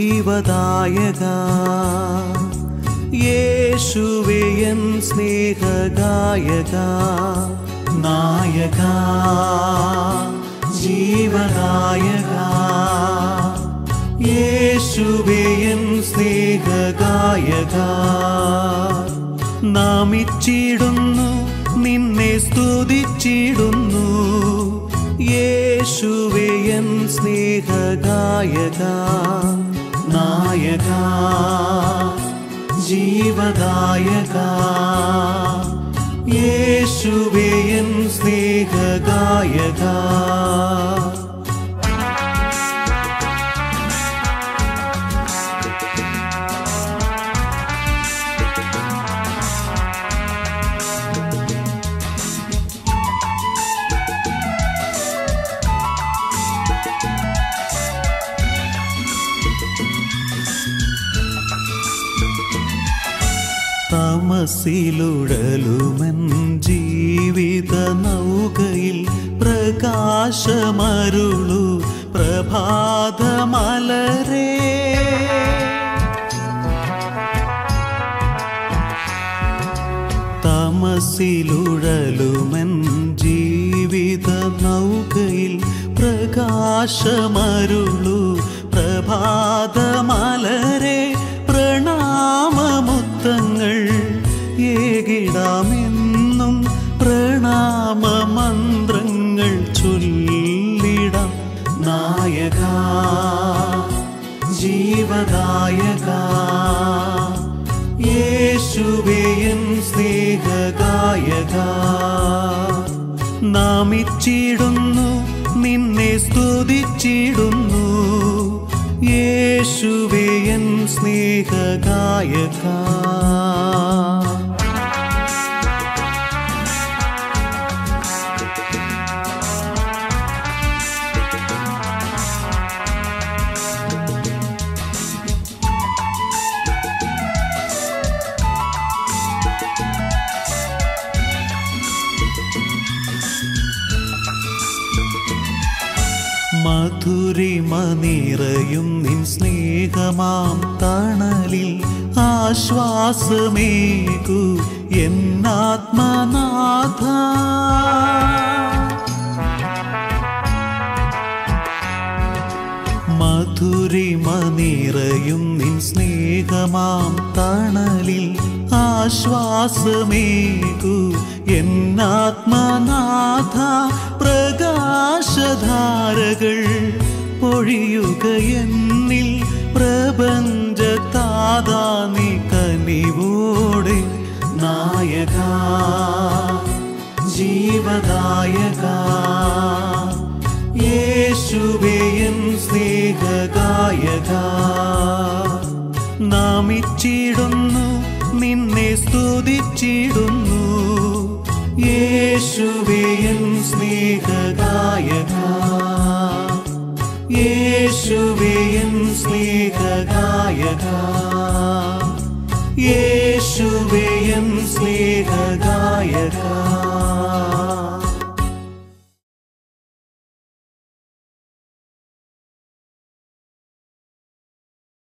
ജീവദായക യേശുവേ എൻ സ്നേഹഗായക നായക ജീവദായക യേശുവേ എൻ സ്നേഹഗായക നാമിച്ചിടുന്നു നിന്നെ സ്തുതിച്ചിടുന്നു യേശുവേ എൻ സ്നേഹഗായക നായക ജീവദായക യേശുവേ എൻ സ്നേഹഗായക തമസിലുഴലുമൻ ജീവിത നൗകയിൽ പ്രകാശമരുളു പ്രഭാതമലരേ തമസിലുഴലുമൻ ജീവിത നൗകയിൽ പ്രകാശമരുളു പ്രഭാതമലരെ പ്രണാമമുത്തങ്ങൾ ഏകിടാമെന്നും പ്രണാമമന്ത്രങ്ങൾ ചൊല്ലിടാം നായക ജീവദായക യേശുവേ എൻ സ്നേഹഗായക നാമിച്ചിടുന്നു നിന്നെ സ്തുതിച്ചിടുന്നു യേശുവേ എൻ സ്നേഹഗായക മധുരിമ നിറയും നിൻ സ്നേഹമാം തണലിൽ ആശ്വാസമേകു എന്നാത്മനാഥ മധുരിമ നിറയും നിൻ സ്നേഹമാം തണലിൽ ആശ്വാസമേകു എന്നാത്മനാഥ പ്രകാശധാരകൾ പൊഴിയുക എന്നിൽ പ്രപഞ്ചതാതാ നീ കനിവോടെ നായക ജീവദായക യേശുവേ എൻ സ്നേഹഗായക നാമിച്ചിടുന്നു നിന്നെ സ്തുതിച്ചിടുന്നു യേശുവേ എൻ സ്നേഹഗായക യേശുവേ എൻ സ്നേഹഗായക യേശുവേ എൻ സ്നേഹഗായക